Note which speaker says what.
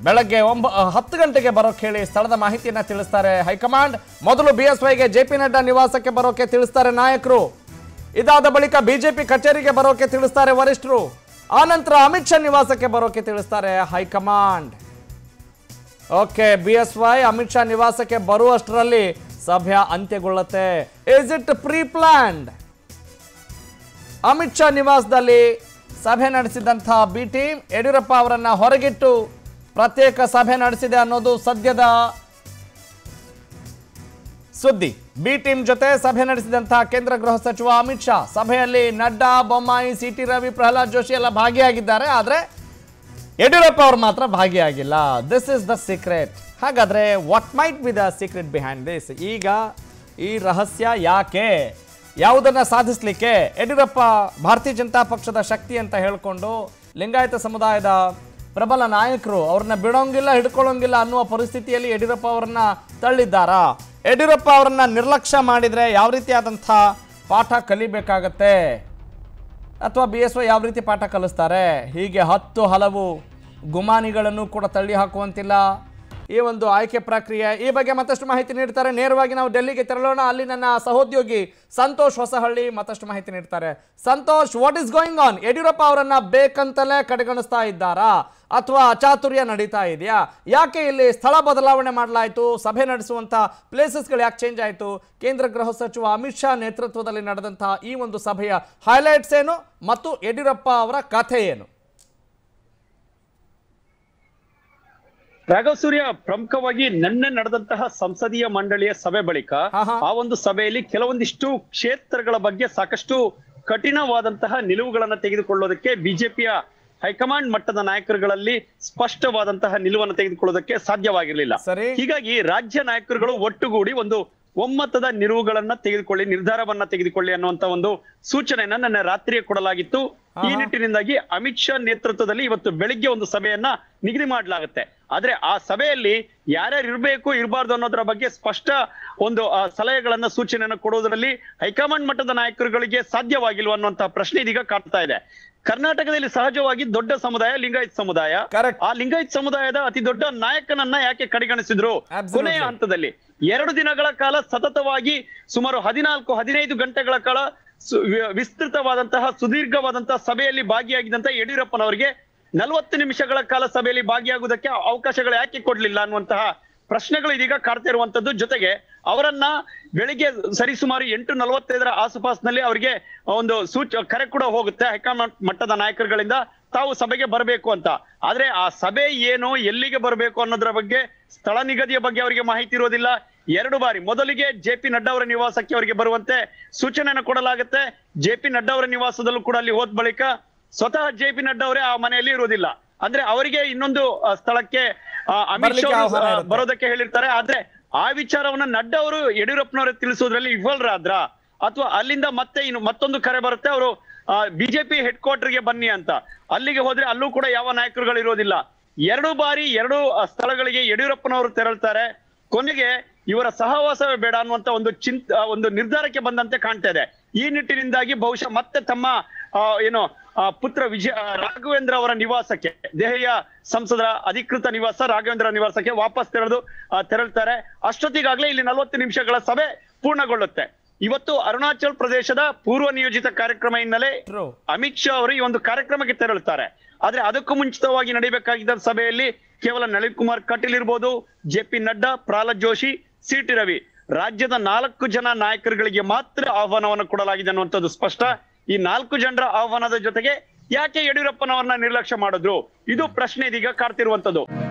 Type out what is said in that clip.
Speaker 1: ಬೆಳಗ್ಗೆ ಒಂಬ ಹತ್ತು ಗಂಟೆಗೆ ಬರೋಕೆ ಹೇಳಿ ಸ್ಥಳದ ಮಾಹಿತಿಯನ್ನ ತಿಳಿಸ್ತಾರೆ ಹೈಕಮಾಂಡ್ ಮೊದಲು ಬಿ ಎಸ್ ವೈಗೆ ಜೆ ಪಿ ನಡ್ಡಾ ನಿವಾಸಕ್ಕೆ ಬರೋಕೆ ತಿಳಿಸ್ತಾರೆ ನಾಯಕರು ಇದಾದ ಬಳಿಕ ಬಿಜೆಪಿ ಕಚೇರಿಗೆ ಬರೋಕೆ ತಿಳಿಸ್ತಾರೆ ವರಿಷ್ಠರು ಆನಂತರ ಅಮಿತ್ ಶಾ ನಿವಾಸಕ್ಕೆ ಬರೋಕೆ ತಿಳಿಸ್ತಾರೆ high command okay B S Y Amit Shah ನಿವಾಸಕ್ಕೆ ಬರುವಷ್ಟರಲ್ಲಿ ಸಭೆ ಅಂತ್ಯಗೊಳ್ಳುತ್ತೆ is it pre planned Amit Shah ನಿವಾಸದಲ್ಲಿ ಸಭೆ ನಡೆಸಿದಂತಹ ಬಿ ಟೀಮ್ ಯಡಿಯೂರಪ್ಪ ಅವರನ್ನ ಹೊರಗಿಟ್ಟು ಪ್ರತ್ಯೇಕ ಸಭೆ ನಡೆಸಿದೆ ಅನ್ನೋದು ಸದ್ಯದ ಸುದ್ದಿ ಬಿ ಟೀಮ್ ಜೊತೆ ಸಭೆ ನಡೆಸಿದಂತಹ ಕೇಂದ್ರ ಗೃಹ ಸಚಿವ ಅಮಿತ್ ಶಾ ಸಭೆಯಲ್ಲಿ ನಡ್ಡಾ ಬೊಮ್ಮಾಯಿ ಸಿ ಟಿ ರವಿ ಪ್ರಹ್ಲಾದ್ ಜೋಶಿ ಎಲ್ಲ ಭಾಗಿಯಾಗಿದ್ದಾರೆ ಆದರೆ ಯಡಿಯೂರಪ್ಪ ಅವರು ಮಾತ್ರ ಭಾಗಿಯಾಗಿಲ್ಲ ದಿಸ್ ಇಸ್ ದ ಸೀಕ್ರೆಟ್ ಹಾಗಾದ್ರೆ what might be the secret behind this ಈಗ ಈ ರಹಸ್ಯ ಯಾಕೆ ಯಾವುದನ್ನ ಸಾಧಿಸಲಿಕ್ಕೆ ಯಡಿಯೂರಪ್ಪ ಭಾರತೀಯ ಜನತಾ ಪಕ್ಷದ ಶಕ್ತಿ ಅಂತ ಹೇಳಿಕೊಂಡು ಲಿಂಗಾಯತ ಸಮುದಾಯದ ಪ್ರಬಲ ನಾಯಕರು ಅವ್ರನ್ನ ಬಿಡೋಂಗಿಲ್ಲ ಹಿಡ್ಕೊಳ್ಳೋಂಗಿಲ್ಲ ಅನ್ನುವ ಪರಿಸ್ಥಿತಿಯಲ್ಲಿ ಯಡಿಯೂರಪ್ಪ ಅವರನ್ನ ತಳ್ಳಿದ್ದಾರಾ ಯಡಿಯೂರಪ್ಪ ಅವರನ್ನ ನಿರ್ಲಕ್ಷ್ಯ ಮಾಡಿದ್ರೆ ಯಾವ ರೀತಿಯಾದಂಥ ಪಾಠ ಕಲಿಬೇಕಾಗತ್ತೆ ಅಥವಾ ಬಿ ಎಸ್ ವೈ ಯಾವ ರೀತಿ ಪಾಠ ಕಲಿಸ್ತಾರೆ ಹೀಗೆ ಹತ್ತು ಹಲವು ಗುಮಾನಿಗಳನ್ನು ಕೂಡ ತಳ್ಳಿ ಹಾಕುವಂತಿಲ್ಲ ಈ ಒಂದು ಆಯ್ಕೆ ಪ್ರಕ್ರಿಯೆ ಈ ಬಗ್ಗೆ ಮತ್ತಷ್ಟು ಮಾಹಿತಿ ನೀಡ್ತಾರೆ ನೇರವಾಗಿ ನಾವು ಡೆಲ್ಲಿಗೆ ತೆರಳೋಣ ಅಲ್ಲಿ ನನ್ನ ಸಹೋದ್ಯೋಗಿ ಸಂತೋಷ್ ಹೊಸಹಳ್ಳಿ ಮತ್ತಷ್ಟು ಮಾಹಿತಿ ನೀಡ್ತಾರೆ Santosh what is going on Yediyurappa ಅವರನ್ನ ಬೇಕಂತಲೇ ಕಡೆಗಣಿಸ್ತಾ ಇದ್ದಾರಾ ಅಥವಾ ಅಚಾತುರ್ಯ ನಡೀತಾ ಇದೆಯಾ ಯಾಕೆ ಇಲ್ಲಿ ಸ್ಥಳ ಬದಲಾವಣೆ ಮಾಡಲಾಯಿತು ಸಭೆ ನಡೆಸುವಂಥ ಪ್ಲೇಸಸ್ಗಳು ಯಾಕೆ ಚೇಂಜ್ ಆಯಿತು ಕೇಂದ್ರ ಗೃಹ ಸಚಿವ ಅಮಿತ್ ಶಾ ನೇತೃತ್ವದಲ್ಲಿ ನಡೆದಂತಹ ಈ ಒಂದು ಸಭೆಯ ಹೈಲೈಟ್ಸ್ ಏನು ಮತ್ತು ಯಡಿಯೂರಪ್ಪ ಅವರ ಕಥೆ ಏನು
Speaker 2: ರಾಘವ್ ಸೂರ್ಯ ಪ್ರಮುಖವಾಗಿ ನಿನ್ನೆ ನಡೆದಂತಹ ಸಂಸದೀಯ ಮಂಡಳಿಯ ಸಭೆ ಬಳಿಕ
Speaker 1: ಆಹಾ.
Speaker 2: ಆ ಒಂದು ಸಭೆಯಲ್ಲಿ ಕೆಲವೊಂದಿಷ್ಟು ಕ್ಷೇತ್ರಗಳ ಬಗ್ಗೆ ಸಾಕಷ್ಟು ಕಠಿಣವಾದಂತಹ ನಿಲುವುಗಳನ್ನ ತೆಗೆದುಕೊಳ್ಳೋದಕ್ಕೆ ಬಿಜೆಪಿಯ ಹೈಕಮಾಂಡ್ ಮಟ್ಟದ ನಾಯಕರುಗಳಲ್ಲಿ ಸ್ಪಷ್ಟವಾದಂತಹ ನಿಲುವನ್ನು ತೆಗೆದುಕೊಳ್ಳೋದಕ್ಕೆ ಸಾಧ್ಯವಾಗಿರಲಿಲ್ಲ
Speaker 1: ಸರಿ.
Speaker 2: ಹೀಗಾಗಿ ರಾಜ್ಯ ನಾಯಕರುಗಳು ಒಟ್ಟುಗೂಡಿ ಒಂದು ಒಮ್ಮತದ ನಿಲುವುಗಳನ್ನ ತೆಗೆದುಕೊಳ್ಳಿ ನಿರ್ಧಾರವನ್ನ ತೆಗೆದುಕೊಳ್ಳಿ ಅನ್ನುವಂತ ಒಂದು ಸೂಚನೆಯನ್ನ ನನ್ನ ರಾತ್ರಿಯೇ ಕೊಡಲಾಗಿತ್ತು ಈ
Speaker 1: ಆಹಾ.
Speaker 2: ನಿಟ್ಟಿನಿಂದಾಗಿ ಅಮಿತ್ ಶಾ ನೇತೃತ್ವದಲ್ಲಿ ಇವತ್ತು ಬೆಳಿಗ್ಗೆ ಒಂದು ಸಭೆಯನ್ನ ನಿಗದಿ ಮಾಡಲಾಗುತ್ತೆ ಆದ್ರೆ ಆ ಸಭೆಯಲ್ಲಿ ಯಾರ್ಯಾರು ಇರಬೇಕು ಇರಬಾರ್ದು ಅನ್ನೋದರ ಬಗ್ಗೆ ಸ್ಪಷ್ಟ ಒಂದು ಆ, ಸಲಹೆಗಳನ್ನ ಸೂಚನೆಯನ್ನ ಕೊಡುವುದರಲ್ಲಿ ಹೈಕಮಾಂಡ್ ಮಟ್ಟದ ನಾಯಕರುಗಳಿಗೆ ಸಾಧ್ಯವಾಗಿಲ್ವ ಅನ್ನುವಂತಹ ಪ್ರಶ್ನೆ ಇದೀಗ ಕಾಡ್ತಾ ಇದೆ ಕರ್ನಾಟಕದಲ್ಲಿ ಸಹಜವಾಗಿ ದೊಡ್ಡ ಸಮುದಾಯ ಲಿಂಗಾಯತ್ ಸಮುದಾಯ
Speaker 1: Correct.
Speaker 2: ಆ ಲಿಂಗಾಯತ್ ಸಮುದಾಯದ ಅತಿ ದೊಡ್ಡ ನಾಯಕನನ್ನ ಯಾಕೆ ಕಡೆಗಣಿಸಿದ್ರು
Speaker 1: Absolutely.
Speaker 2: ಕೊನೆಯ ಹಂತದಲ್ಲಿ ಎರಡು ದಿನಗಳ ಕಾಲ ಸತತವಾಗಿ ಸುಮಾರು ಹದಿನಾಲ್ಕು ಹದಿನೈದು ಗಂಟೆಗಳ ಕಾಲ ಸು- ವಿ- ವಿಸ್ತೃತವಾದಂತಹ ಸುದೀರ್ಘವಾದಂತಹ ಸಭೆಯಲ್ಲಿ ಭಾಗಿಯಾಗಿದ್ದಂತಹ ಯಡಿಯೂರಪ್ಪನವರಿಗೆ ನಲವತ್ತು ನಿಮಿಷಗಳ ಕಾಲ ಸಭೆಯಲ್ಲಿ ಭಾಗಿಯಾಗುವುದಕ್ಕೆ ಅವಕಾಶಗಳು ಯಾಕೆ ಕೊಡ್ಲಿಲ್ಲ ಅನ್ನುವಂತಹ ಪ್ರಶ್ನೆಗಳು ಇದೀಗ ಕಾಡ್ತಾ ಇರುವಂತದ್ದು ಜೊತೆಗೆ ಅವರನ್ನ ಬೆಳಿಗ್ಗೆ ಸರಿಸುಮಾರು ಎಂಟು ನಲವತ್ತೈದರ ಆಸುಪಾಸಿನಲ್ಲಿ ಅವರಿಗೆ ಒಂದು ಸೂಚ ಕರೆ ಕೂಡ ಹೋಗುತ್ತೆ ಹೈಕಮಾಂಡ್ ಮಟ್ಟದ ನಾಯಕರುಗಳಿಂದ ತಾವು ಸಭೆಗೆ ಬರಬೇಕು ಅಂತ ಆದ್ರೆ ಆ ಸಭೆ ಏನು ಎಲ್ಲಿಗೆ ಬರಬೇಕು ಅನ್ನೋದ್ರ ಬಗ್ಗೆ ಸ್ಥಳ ನಿಗದಿಯ ಬಗ್ಗೆ ಅವರಿಗೆ ಮಾಹಿತಿ ಇರೋದಿಲ್ಲ ಎರಡು ಬಾರಿ ಮೊದಲಿಗೆ ಜೆ ಪಿ ನಡ್ಡಾ ಅವರ ನಿವಾಸಕ್ಕೆ ಅವರಿಗೆ ಬರುವಂತೆ ಸೂಚನೆಯನ್ನು ಕೊಡಲಾಗುತ್ತೆ ಜೆ ಪಿ ನಡ್ಡಾ ಅವರ ನಿವಾಸದಲ್ಲೂ ಕೂಡ ಅಲ್ಲಿ ಹೋದ ಬಳಿಕ ಸ್ವತಃ ಜೆ ಪಿ ನಡ್ಡಾ ಅವರೇ ಆ ಮನೆಯಲ್ಲಿ ಇರುವುದಿಲ್ಲ ಅಂದ್ರೆ ಅವರಿಗೆ ಇನ್ನೊಂದು ಆ, ಸ್ಥಳಕ್ಕೆ ಆ, ಅಮಿತ್
Speaker 1: ಬರ್ಲಿಕ್ಕೆ
Speaker 2: ಶಾ ಅವರು,
Speaker 1: ಆಹ್ವಾನ
Speaker 2: ಆ,
Speaker 1: ಇರುತ್ತೆ.
Speaker 2: ಬರೋದಕ್ಕೆ ಹೇಳಿರ್ತಾರೆ ಆದ್ರೆ ಆ ವಿಚಾರವನ್ನ ನಡ್ಡಾ ಅವರು ಯಡಿಯೂರಪ್ಪನವರು ತಿಳಿಸುವುದರಲ್ಲಿ ವಿಫಲರಾದ್ರ ಅಥವಾ ಅಲ್ಲಿಂದ ಮತ್ತೆ ಇನ್ನು ಮತ್ತೊಂದು ಕರೆ ಬರುತ್ತೆ ಅವರು ಬಿಜೆಪಿ ಹೆಡ್ ಕ್ವಾರ್ಟರ್ಗೆ ಬನ್ನಿ ಅಂತ ಅಲ್ಲಿಗೆ ಹೋದ್ರೆ ಅಲ್ಲೂ ಕೂಡ ಯಾವ ನಾಯಕರುಗಳು ಇರೋದಿಲ್ಲ ಎರಡು ಬಾರಿ ಎರಡು ಆ, ಸ್ಥಳಗಳಿಗೆ ಯಡಿಯೂರಪ್ಪನವರು ತೆರಳ್ತಾರೆ ಕೊನೆಗೆ ಇವರ ಸಹವಾಸವೇ ಬೇಡ ಅನ್ನುವಂತ ಒಂದು ಚಿಂತ ಆ, ಒಂದು ನಿರ್ಧಾರಕ್ಕೆ ಬಂದಂತೆ ಕಾಣ್ತಾ ಇದೆ ಈ ನಿಟ್ಟಿನಿಂದಾಗಿ ಬಹುಶಃ ಮತ್ತೆ ತಮ್ಮ ಆ, ಏನು ಆ, ಪುತ್ರ ವಿಜಯ ಆ, ರಾಘವೇಂದ್ರ ಅವರ ನಿವಾಸಕ್ಕೆ ದೆಹಲಿಯ ಸಂಸದರ ಅಧಿಕೃತ ನಿವಾಸ ರಾಘವೇಂದ್ರ ನಿವಾಸಕ್ಕೆ ವಾಪಸ್ ತೆರಳು ಆ, ತೆರಳ್ತಾರೆ ಅಷ್ಟೊತ್ತಿಗಾಗ್ಲೇ ಇಲ್ಲಿ ನಲವತ್ತು ನಿಮಿಷಗಳ ಸಭೆ ಪೂರ್ಣಗೊಳ್ಳುತ್ತೆ ಇವತ್ತು ಅರುಣಾಚಲ್ ಪ್ರದೇಶದ ಪೂರ್ವ ನಿಯೋಜಿತ ಕಾರ್ಯಕ್ರಮ ಹಿನ್ನೆಲೆ
Speaker 1: True.
Speaker 2: ಅಮಿತ್ ಶಾ ಅವರು ಈ ಒಂದು ಕಾರ್ಯಕ್ರಮಕ್ಕೆ ತೆರಳುತ್ತಾರೆ ಆದ್ರೆ ಅದಕ್ಕೂ ಮುಂಚಿತವಾಗಿ ನಡೀಬೇಕಾಗಿದ್ದ ಸಭೆಯಲ್ಲಿ ಕೇವಲ ನಳಿನ್ ಕುಮಾರ್ ಕಟೀಲ್ ಇರ್ಬೋದು J P Nadda Pralhad Joshi C T Ravi ರಾಜ್ಯದ ನಾಲ್ಕು ಜನ ನಾಯಕರುಗಳಿಗೆ ಮಾತ್ರ ಆಹ್ವಾನವನ್ನು ಕೊಡಲಾಗಿದೆ ಅನ್ನುವಂಥದ್ದು ಸ್ಪಷ್ಟ ಈ ನಾಲ್ಕು ಜನರ ಆಹ್ವಾನದ ಜೊತೆಗೆ ಯಾಕೆ ಯಡಿಯೂರಪ್ಪನವರನ್ನ ನಿರ್ಲಕ್ಷ್ಯ ಮಾಡಿದ್ರು ಇದು ಪ್ರಶ್ನೆ ಇದೀಗ ಕಾಡ್ತಿರುವಂತದ್ದು